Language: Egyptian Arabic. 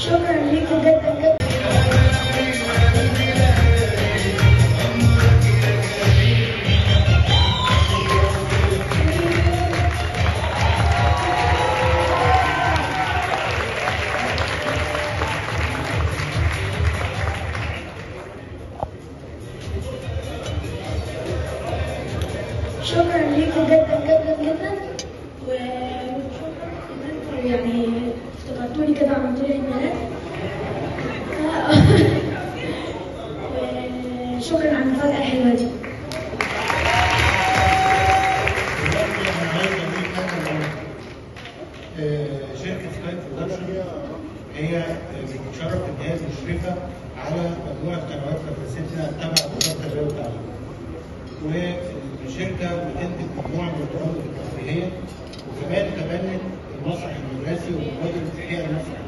شكرا ليكم جدا جدا شكرا ليكم جدا جدا جدا وشكرا ان انتوا يعني افتكرتوني كده عملتوا لي الميلاد وشكرا على المفاجأة الحلوة دي شركة سكاي برودكشن هي بتتشرف ان هي مشرفة على مجموعة قنوات مدرستنا تبع وزارة التربية والتعليم. والشركة بتنتج مجموعة من البرامج الترفيهية وكمان تبنت المسرح المدرسي ومبادرة إحياء المسرح